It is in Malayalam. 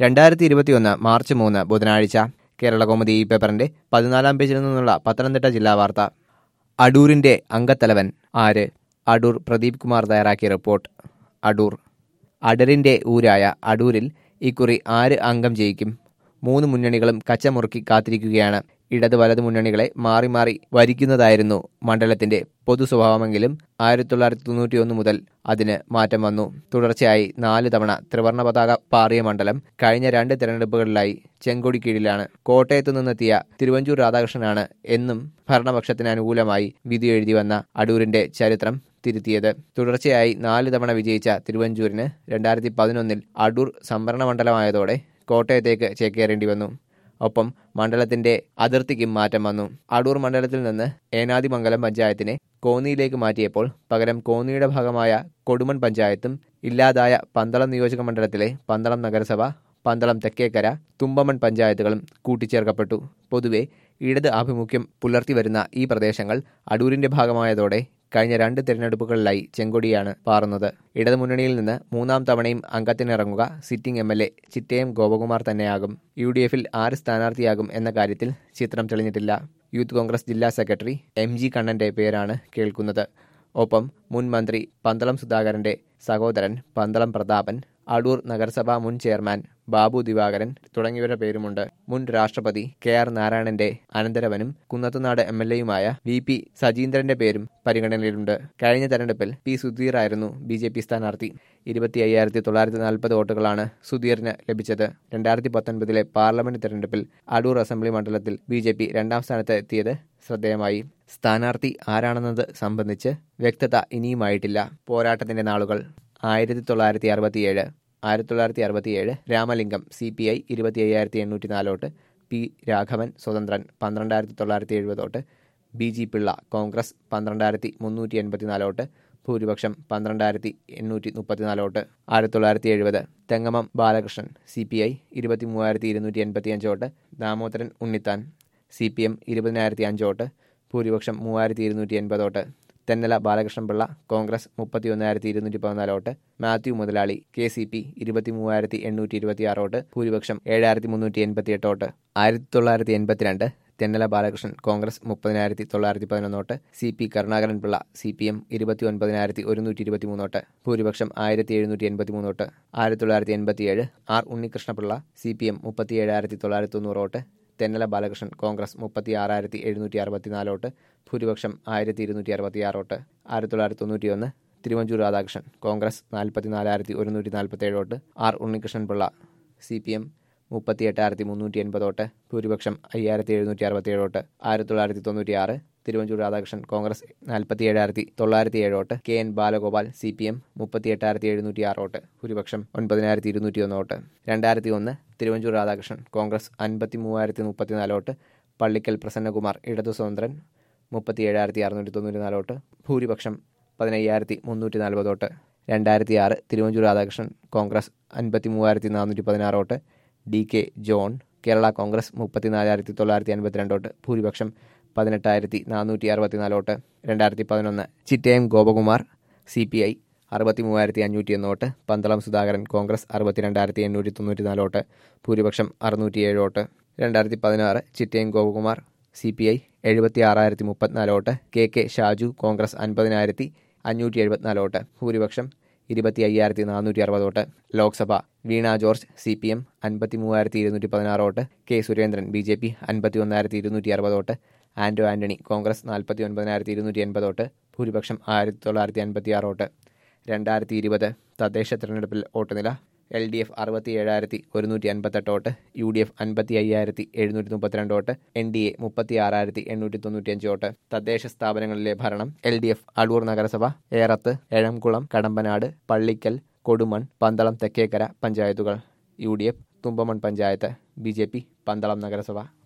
രണ്ടായിരത്തി ഇരുപത്തിയൊന്ന് മാർച്ച് മൂന്ന് ബുധനാഴ്ച കേരളകൗമുദി ഈ പേപ്പറിന്റെ പതിനാലാം പേജിൽ നിന്നുള്ള പത്തനംതിട്ട ജില്ലാ വാർത്ത അടൂരിന്റെ അംഗത്തലവൻ ആര് അടൂർ പ്രദീപ് കുമാർ തയ്യാറാക്കിയ റിപ്പോർട്ട് അടൂർ അടരിന്റെ ഊരായ അടൂരിൽ ഇക്കുറി ആര് അംഗം ജയിക്കും മൂന്ന് മുന്നണികളും കച്ചമുറുക്കി കാത്തിരിക്കുകയാണ് ഇടത് വലത് മുന്നണികളെ മാറി മാറി വരിക്കുന്നതായിരുന്നു മണ്ഡലത്തിന്റെ പൊതു സ്വഭാവമെങ്കിലും ആയിരത്തി തൊള്ളായിരത്തി തൊണ്ണൂറ്റി ഒന്ന് മുതൽ അതിന് മാറ്റം വന്നു തുടർച്ചയായി നാല് തവണ ത്രിവർണ പതാക പാറിയ മണ്ഡലം കഴിഞ്ഞ രണ്ട് തെരഞ്ഞെടുപ്പുകളിലായി ചെങ്കൊടി കീഴിലാണ് കോട്ടയത്തു നിന്നെത്തിയ തിരുവഞ്ചൂർ രാധാകൃഷ്ണനാണ് എന്നും ഭരണപക്ഷത്തിന് അനുകൂലമായി വിധി എഴുതി വന്ന അടൂരിന്റെ ചരിത്രം തിരുത്തിയത് തുടർച്ചയായി നാല് തവണ വിജയിച്ച തിരുവഞ്ചൂരിന് രണ്ടായിരത്തി പതിനൊന്നിൽ അടൂർ സംവരണ മണ്ഡലമായതോടെ കോട്ടയത്തേക്ക് ചേക്കേറേണ്ടി വന്നു ഒപ്പം മണ്ഡലത്തിന്റെ അതിർത്തിക്കും മാറ്റം വന്നു അടൂർ മണ്ഡലത്തിൽ നിന്ന് ഏനാദിമംഗലം പഞ്ചായത്തിനെ കോന്നിയിലേക്ക് മാറ്റിയപ്പോൾ പകരം കോന്നിയുടെ ഭാഗമായ കൊടുമൺ പഞ്ചായത്തും ഇല്ലാതായ പന്തളം നിയോജക മണ്ഡലത്തിലെ പന്തളം നഗരസഭ പന്തളം തെക്കേക്കര തുമ്പമൺ പഞ്ചായത്തുകളും കൂട്ടിച്ചേർക്കപ്പെട്ടു പൊതുവെ ഇടത് ആഭിമുഖ്യം പുലർത്തി വരുന്ന ഈ പ്രദേശങ്ങൾ അടൂരിന്റെ ഭാഗമായതോടെ കഴിഞ്ഞ രണ്ട് തിരഞ്ഞെടുപ്പുകളിലായി ചെങ്കൊടിയാണ് പാറുന്നത് ഇടതുമുന്നണിയിൽ നിന്ന് മൂന്നാം തവണയും അംഗത്തിനിറങ്ങുക sitting M L A Chittayam Gopakumar തന്നെയാകും യു ഡി എഫിൽ ആര് സ്ഥാനാർത്ഥിയാകും എന്ന കാര്യത്തിൽ ചിത്രം തെളിഞ്ഞിട്ടില്ല യൂത്ത് കോൺഗ്രസ് ജില്ലാ സെക്രട്ടറി എം ജി കണ്ണന്റെ പേരാണ് കേൾക്കുന്നത് ഒപ്പം മുൻ മന്ത്രി പന്തളം സുധാകരന്റെ സഹോദരൻ പന്തളം പ്രതാപൻ അടൂർ നഗരസഭാ മുൻ ചെയർമാൻ ബാബു ദിവാകരൻ തുടങ്ങിയവരുടെ പേരുമുണ്ട് മുൻ രാഷ്ട്രപതി കെ ആർ നാരായണന്റെ അനന്തരവനും കുന്നത്തുനാട് എം എൽ എയുമായ വി പി സജീന്ദ്രന്റെ പേരും പരിഗണനയിലുണ്ട് കഴിഞ്ഞ തെരഞ്ഞെടുപ്പിൽ പി സുധീർ ആയിരുന്നു ബി ജെ പി സ്ഥാനാർത്ഥി ഇരുപത്തി അയ്യായിരത്തി തൊള്ളായിരത്തി നാൽപ്പത് വോട്ടുകളാണ് സുധീറിന് ലഭിച്ചത് രണ്ടായിരത്തി പത്തൊൻപതിലെ പാർലമെന്റ് തെരഞ്ഞെടുപ്പിൽ അടൂർ അസംബ്ലി മണ്ഡലത്തിൽ ബി ജെ പി രണ്ടാം സ്ഥാനത്ത് എത്തിയത് ശ്രദ്ധേയമായി സ്ഥാനാർത്ഥി ആരാണെന്നത് സംബന്ധിച്ച് വ്യക്തത ഇനിയുമായിട്ടില്ല പോരാട്ടത്തിന്റെ നാളുകൾ ആയിരത്തി തൊള്ളായിരത്തി അറുപത്തിയേഴ് ആയിരത്തി തൊള്ളായിരത്തി അറുപത്തിയേഴ് രാമലിംഗം സി പി ഐ ഇരുപത്തി അയ്യായിരത്തി എണ്ണൂറ്റി നാലോട്ട് പി രാഘവൻ സ്വതന്ത്രൻ പന്ത്രണ്ടായിരത്തി തൊള്ളായിരത്തി എഴുപതോട്ട് ബി ജി പിള്ള കോൺഗ്രസ് പന്ത്രണ്ടായിരത്തി മുന്നൂറ്റി എൺപത്തിനാലോട്ട് ഭൂരിപക്ഷം പന്ത്രണ്ടായിരത്തി എണ്ണൂറ്റി മുപ്പത്തിനാലോട്ട് ആയിരത്തി തൊള്ളായിരത്തി എഴുപത് Thengamam Balakrishnan C P I ഇരുപത്തി മൂവായിരത്തി ഇരുന്നൂറ്റി എൺപത്തി അഞ്ചോട്ട് Damodaran Unnithan C P M ഇരുപതിനായിരത്തി അഞ്ചോട്ട് ഭൂരിപക്ഷം മൂവായിരത്തി ഇരുന്നൂറ്റി എൺപതോട്ട് തെന്നല ബാലകൃഷ്ണപിള്ള കോൺഗ്രസ് മുപ്പത്തി ഒന്നായിരത്തി ഇരുന്നൂറ്റി പതിനാലോട്ട് മാത്യു മുതലാളി കെ സി പി ഇരുപത്തി മൂവായിരത്തി എണ്ണൂറ്റി ഇരുപത്തി ആറോട്ട് ഭൂരിപക്ഷം ഏഴായിരത്തി മുന്നൂറ്റി എൺപത്തി എട്ടോട്ട് ആയിരത്തി തൊള്ളായിരത്തി എൺപത്തിരണ്ട് തെന്നല ബാലകൃഷ്ണൻ കോൺഗ്രസ് മുപ്പതിനായിരത്തി തൊള്ളായിരത്തി പതിനൊന്നോട്ട് C P Karunakaran Pillai C P M ഇരുപത്തി ഒൻപതിനായിരത്തി ഒരുന്നൂറ്റി ഇരുപത്തി മൂന്നോട്ട് ഭൂരിപക്ഷം ആയിരത്തി എഴുന്നൂറ്റി എൺപത്തി മൂന്നോട്ട് ആയിരത്തി തൊള്ളായിരത്തി എൺപത്തിയേഴ് R Unnikrishnapillai C P M മുപ്പത്തി ഏഴായിരത്തി തൊള്ളായിരത്തി തൊണ്ണൂറോട്ട് തെന്നല ബാലകൃഷ്ണൻ കോൺഗ്രസ് മുപ്പത്തി ആറായിരത്തി എഴുന്നൂറ്റി അറുപത്തിനാലോട്ട് ഭൂരിപക്ഷം ആയിരത്തി ഇരുന്നൂറ്റി അറുപത്തിയാറോട്ട് ആയിരത്തി തൊള്ളായിരത്തി തൊണ്ണൂറ്റിയൊന്ന് തിരുവഞ്ചൂർ രാധാകൃഷ്ണൻ കോൺഗ്രസ് നാൽപ്പത്തിനാലായിരത്തി ഒരുന്നൂറ്റി നാൽപ്പത്തേഴോട്ട് R Unnikrishnan Pillai C P M മുപ്പത്തി എട്ടായിരത്തി മുന്നൂറ്റി എൺപതോട്ട് ഭൂരിപക്ഷം അയ്യായിരത്തി എഴുന്നൂറ്റി അറുപത്തിയേഴോട്ട് ആയിരത്തി തൊള്ളായിരത്തി തൊണ്ണൂറ്റിയാറ് തിരുവഞ്ചൂർ രാധാകൃഷ്ണൻ കോൺഗ്രസ് നാൽപ്പത്തി ഏഴായിരത്തി തൊള്ളായിരത്തി ഏഴോട്ട് K N Balagopal C P M മുപ്പത്തി എട്ടായിരത്തി എഴുന്നൂറ്റി ആറോട്ട് ഭൂരിപക്ഷം ഒൻപതിനായിരത്തി ഇരുന്നൂറ്റി ഒന്നോട്ട് രണ്ടായിരത്തി ഒന്ന് തിരുവഞ്ചൂർ രാധാകൃഷ്ണൻ കോൺഗ്രസ് അൻപത്തി മൂവായിരത്തി മുപ്പത്തിനാലോട്ട് പള്ളിക്കൽ പ്രസന്നകുമാർ ഇടതു സ്വതന്ത്രൻ മുപ്പത്തി ഏഴായിരത്തി അറുന്നൂറ്റി തൊണ്ണൂറ്റി നാലോട്ട് ഭൂരിപക്ഷം പതിനയ്യായിരത്തി മുന്നൂറ്റി നാൽപ്പതോട്ട് രണ്ടായിരത്തി ആറ് തിരുവഞ്ചൂർ രാധാകൃഷ്ണൻ കോൺഗ്രസ് അൻപത്തി മൂവായിരത്തി നാനൂറ്റി പതിനാറോട്ട് ഡി കെ ജോൺ കേരള കോൺഗ്രസ് മുപ്പത്തിനാലായിരത്തി തൊള്ളായിരത്തി അൻപത്തിരണ്ടോട്ട് ഭൂരിപക്ഷം പതിനെട്ടായിരത്തി നാനൂറ്റി അറുപത്തിനാലോട്ട് രണ്ടായിരത്തി പതിനൊന്ന് Chittayam Gopakumar C P I അറുപത്തി മൂവായിരത്തി അഞ്ഞൂറ്റി ഒന്നോട്ട് പന്തളം സുധാകരൻ കോൺഗ്രസ് അറുപത്തിരണ്ടായിരത്തി എണ്ണൂറ്റി തൊണ്ണൂറ്റി നാലോട്ട് ഭൂരിപക്ഷം അറുന്നൂറ്റി ഏഴോട്ട് രണ്ടായിരത്തി പതിനാറ് Chittayam Gopakumar C P I എഴുപത്തി ആറായിരത്തി മുപ്പത്തിനാലോട്ട് കെ കെ ഷാജു കോൺഗ്രസ് അൻപതിനായിരത്തി അഞ്ഞൂറ്റി എഴുപത്തിനാലോട്ട് ഭൂരിപക്ഷം ഇരുപത്തി അയ്യായിരത്തി നാനൂറ്റി അറുപതോട്ട് Lok Sabha Veena George C P M അൻപത്തി മൂവായിരത്തി ഇരുന്നൂറ്റി പതിനാറോട്ട് K Surendran B J P അൻപത്തി ഒന്നായിരത്തി ഇരുന്നൂറ്റി അറുപതോട്ട് ആന്റോ ആന്റണി കോൺഗ്രസ് നാൽപ്പത്തി ഒൻപതിനായിരത്തി ഇരുന്നൂറ്റി എൺപതോട്ട് ഭൂരിപക്ഷം ആയിരത്തി തൊള്ളായിരത്തി അൻപത്തി ആറോട്ട് രണ്ടായിരത്തി ഇരുപത് തദ്ദേശ തെരഞ്ഞെടുപ്പിൽ വോട്ടുനില എൽ ഡി എഫ് അറുപത്തി ഏഴായിരത്തി ഒരുന്നൂറ്റി അൻപത്തെട്ടോട്ട് യു ഡി എഫ് അൻപത്തി അയ്യായിരത്തി എഴുന്നൂറ്റി മുപ്പത്തിരണ്ടോട്ട് എൻ ഡി എ മുപ്പത്തി ആറായിരത്തി എണ്ണൂറ്റി തൊണ്ണൂറ്റിയഞ്ചോട്ട് തദ്ദേശ സ്ഥാപനങ്ങളിലെ ഭരണം എൽ ഡി എഫ് അടൂർ നഗരസഭ ഏറത്ത് എഴംകുളം കടമ്പനാട് പള്ളിക്കൽ കൊടുമൺ പന്തളം തെക്കേക്കര പഞ്ചായത്തുകൾ U D F Thumpamon panchayat B J P Pandalam നഗരസഭ